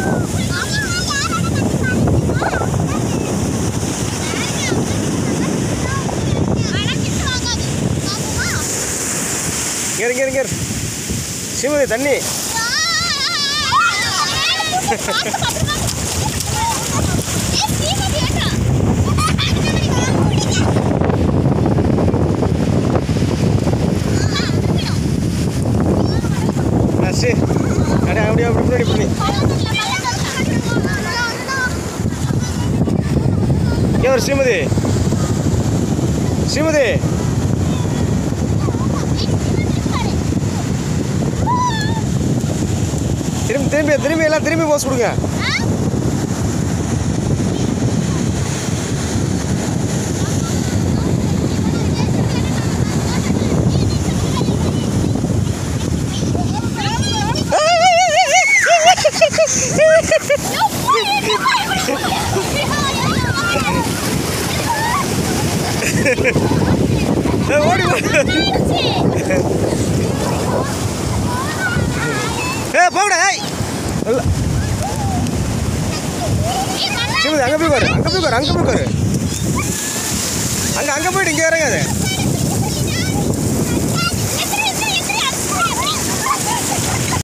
இங்கே இங்கே இங்கே சிவதி தண்ணி ஆ சரி அடே அப்படியே அப்படி முன்னாடி பண்ணி இங்கே ஒரு ஸ்ரீமதி ஸ்ரீமதி திரும்பி திரும்பி திரும்பி எல்லாம் திரும்பி போஸ் கொடுங்க ஏய், ஓடி ஓடி ஏ போங்கடா ஏய் இல்ல சிவதி அங்கே போய் பாரு அங்கே போய் பாரு அங்கே போய் பாரு அங்கே அங்கே போயிட்டு இங்கே இறங்காது